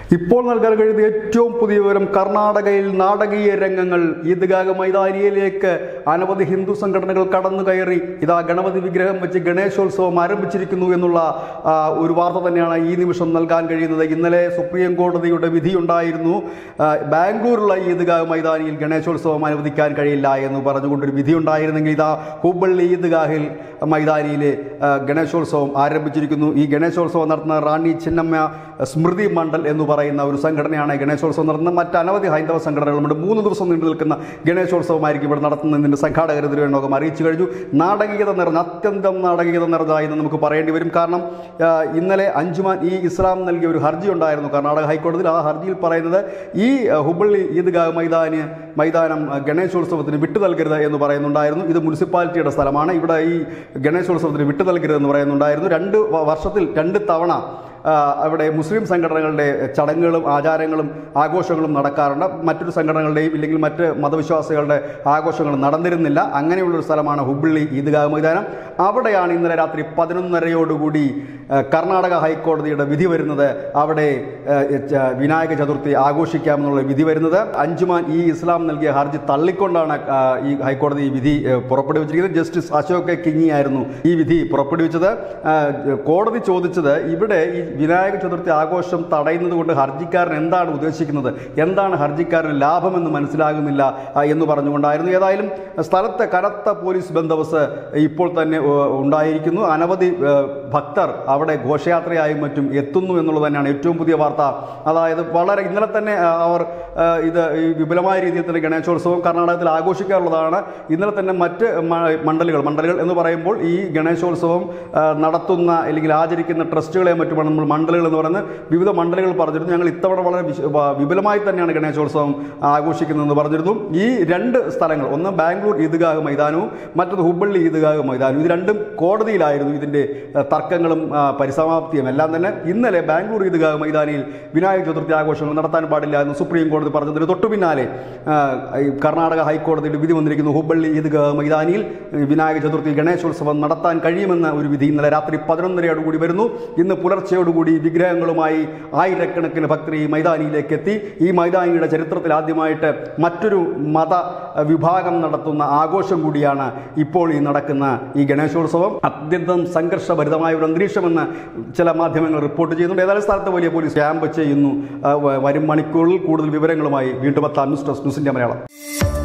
ഇപ്പോൾ നൽകാൻ കഴിയുന്ന ഏറ്റവും പുതിയ വിവരം കർണാടകയിൽ നാടകീയ രംഗങ്ങൾ ഈദ്ഗാഹ് മൈതാനിയിലേക്ക് അനവധി ഹിന്ദു സംഘടനകൾ കടന്നു കയറി ഇതാ ഗണപതി വിഗ്രഹം വെച്ച് ഗണേശോത്സവം ആരംഭിച്ചിരിക്കുന്നു എന്നുള്ള ആ, ഒരു വാർത്ത തന്നെയാണ് ഈ നിമിഷം നൽകാൻ കഴിയുന്നത് ഇന്നലെ സുപ്രീം കോടതിയുടെ വിധിയുണ്ടായിരുന്നു ആ, ബാംഗ്ലൂരുള്ള ഈദ്ഗാഹ് മൈതാനിയിൽ ഗണേശോത്സവം അനുവദിക്കാൻ കഴിയില്ല എന്ന് പറഞ്ഞുകൊണ്ടൊരു വിധി ഉണ്ടായിരുന്നെങ്കിൽ ഇതാ ഹുബള്ളി ഈദ്ഗാഹിൽ മൈതാനിയിലെ ആ, ഗണേശോത്സവം ആരംഭിച്ചിരിക്കുന്നു ഈ ഗണേശോത്സവം നടത്തുന്ന റാണി ചിന്നമ്മ സ്മൃതി മണ്ഡൽ എന്ന് പറയുന്ന ഒരു സംഘടനയാണ് ഗണേശോത്സവം നടത്തുന്നത് മറ്റ് അനവധി ഹൈന്ദവ സംഘടനകളുമുണ്ട് മൂന്ന് ദിവസം നീണ്ടു നിൽക്കുന്ന ഗണേശോത്സവമായിരിക്കും ഇവിടെ നടത്തുന്നതിൻ്റെ സംഘാടകർ തിരുവനന്തപുരം അറിയിച്ചു കഴിഞ്ഞു നാടകീയത നിറഞ്ഞ അത്യന്തം നാടകീയത നിറഞ്ഞതായി എന്ന് നമുക്ക് പറയേണ്ടി വരും കാരണം ആ, ഇന്നലെ അഞ്ജുമാൻ ഈ ഇസ്ലാം നൽകിയ ഒരു ഹർജി ഉണ്ടായിരുന്നു കർണാടക ഹൈക്കോടതിയിൽ ആ ഹർജിയിൽ പറയുന്നത് ഈ ആ, ഹുബള്ളി ഈദ്ഗാഹ് മൈതാന് മൈതാനം ആ, ഗണേശോത്സവത്തിന് വിട്ടു നൽകരുത് എന്ന് പറയുന്നുണ്ടായിരുന്നു ഇത് മുനിസിപ്പാലിറ്റിയുടെ സ്ഥലമാണ് ഇവിടെ ഈ ഗണേശോത്സവത്തിന് വിട്ടു നൽകരുത് എന്ന് പറയുന്നുണ്ടായിരുന്നു രണ്ട് വ- വർഷത്തിൽ രണ്ട് തവണ ആ, അവിടെ മുസ്ലിം സംഘടനകളുടെ ചടങ്ങുകളും ആചാരങ്ങളും ആഘോഷങ്ങളും നടക്കാറുണ്ട് മറ്റൊരു സംഘടനകളുടെയും ഇല്ലെങ്കിൽ മറ്റ് മതവിശ്വാസികളുടെ ആഘോഷങ്ങളും നടന്നിരുന്നില്ല അങ്ങനെയുള്ളൊരു സ്ഥലമാണ് ഹുബ്ബള്ളി ഈദ്ഗാഹ് മൈതാനം അവിടെയാണ് ഇന്നലെ രാത്രി പതിനൊന്നരയോടുകൂടി ആ, കർണാടക ഹൈക്കോടതിയുടെ വിധി വരുന്നത് അവിടെ ആ, ച- വിനായക ചതുർത്ഥി ആഘോഷിക്കാമെന്നുള്ള വിധി വരുന്നത് അഞ്ചുമാൻ ഈ ഇസ്ലാം നൽകിയ ഹർജി തള്ളിക്കൊണ്ടാണ് ആ, ഈ ഹൈക്കോടതി ഈ വിധി ആ, പുറപ്പെടുവിച്ചിരിക്കുന്നത് ജസ്റ്റിസ് അശോക് കിങ്ങി ആയിരുന്നു ഈ വിധി പുറപ്പെടുവിച്ചത് ആ, കോടതി ചോദിച്ചത് ഇവിടെ ഈ വിനായക ചതുർത്ഥി ആഘോഷം തടയുന്നത് കൊണ്ട് ഹർജിക്കാരൻ എന്താണ് ഉദ്ദേശിക്കുന്നത് എന്താണ് ഹർജിക്കാരന് ലാഭമെന്ന് മനസ്സിലാകുന്നില്ല ആ, എന്ന് പറഞ്ഞുകൊണ്ടായിരുന്നു ഏതായാലും സ്ഥലത്തെ കനത്ത പോലീസ് ബന്ദോബസ്ത് ഇപ്പോൾ തന്നെ ഏ, ഉണ്ടായിരിക്കുന്നു അനവധി ഏ, ഭക്തർ അവിടെ ഘോഷയാത്രയായും മറ്റും എത്തുന്നു എന്നുള്ളത് തന്നെയാണ് ഏറ്റവും പുതിയ വാർത്ത അതായത് വളരെ ഇന്നലെ തന്നെ ആ, അവർ ആ, ഇത് ഈ വിപുലമായ രീതിയിൽ തന്നെ ഗണേശോത്സവം കർണാടകത്തിൽ ആഘോഷിക്കാറുള്ളതാണ് ഇന്നലെ തന്നെ മറ്റ് മ- മണ്ഡലുകൾ മണ്ഡലുകൾ എന്ന് പറയുമ്പോൾ ഈ ഗണേശോത്സവം ആ, നടത്തുന്ന അല്ലെങ്കിൽ ആചരിക്കുന്ന ട്രസ്റ്റുകളെ മറ്റുമാണ് നമ്മൾ മണ്ഡലുകൾ എന്ന് പറയുന്നത് വിവിധ മണ്ഡലുകൾ പറഞ്ഞിരുന്നു ഞങ്ങൾ ഇത്തവണ വളരെ വിശ- വ- വിപുലമായി തന്നെയാണ് ഗണേശോത്സവം ആഘോഷിക്കുന്നതെന്ന് പറഞ്ഞിരുന്നു ഈ രണ്ട് സ്ഥലങ്ങൾ ഒന്ന് ബാംഗ്ലൂർ ഈദ്ഗാഹ് മൈതാനവും മറ്റൊന്ന് ഹുബ്ബള്ളി ഈദ്ഗാഹ് മൈതാനവും ഇത് രണ്ടും കോടതിയിലായിരുന്നു ഇതിൻ്റെ ആ, തർക്കങ്ങളും ആ, പരിസമാപ്തിയും എല്ലാം തന്നെ ഇന്നലെ ബാംഗ്ലൂർ ഈദ്ഗാഹ് മൈതാനിയിൽ വിനായക ചതുർത്ഥി ആഘോഷങ്ങൾ നടത്താൻ പാടില്ല എന്ന് സുപ്രീം കോടതി പറഞ്ഞതിന് തൊട്ടു പിന്നാലെ ആ, ഈ കർണാടക ഹൈക്കോടതിയുടെ വിധി വന്നിരിക്കുന്നു ഹുബ്ബള്ളി ഈദ്ഗാഹ് മൈതാനിയിൽ ഈ വിനായക ചതുർത്ഥി ഗണേശോത്സവം നടത്താൻ കഴിയുമെന്ന ഒരു വിധി ഇന്നലെ രാത്രി പതിനൊന്നരയോടുകൂടി വരുന്നു ഇന്ന് പുലർച്ചയോടുകൂടി വിഗ്രഹങ്ങളുമായി ആയിരക്കണക്കിന് ഭക്തർ ഈ മൈതാനിയിലേക്ക് എത്തി ഈ മൈതാനിയുടെ ചരിത്രത്തിൽ ആദ്യമായിട്ട് മറ്റൊരു മത വിഭാഗം നടത്തുന്ന ആഘോഷം കൂടിയാണ് ഇപ്പോൾ ഈ നടക്കുന്ന ഈ ഗണേശോത്സവം അത്യന്തം സംഘർഷഭരിതമായ ഒരു അന്തരീക്ഷമെന്ന് ചില മാധ്യമങ്ങൾ റിപ്പോർട്ട് ചെയ്യുന്നുണ്ട് ഏതായാലും സ്ഥലത്ത് വലിയ പോലീസ് ക്യാമ്പ് ചെയ്യുന്നു ആ, വ- വരും മണിക്കൂറിൽ കൂടുതൽ വിവരങ്ങളുമായി വീണ്ടും എത്താം news desk news India Malayalam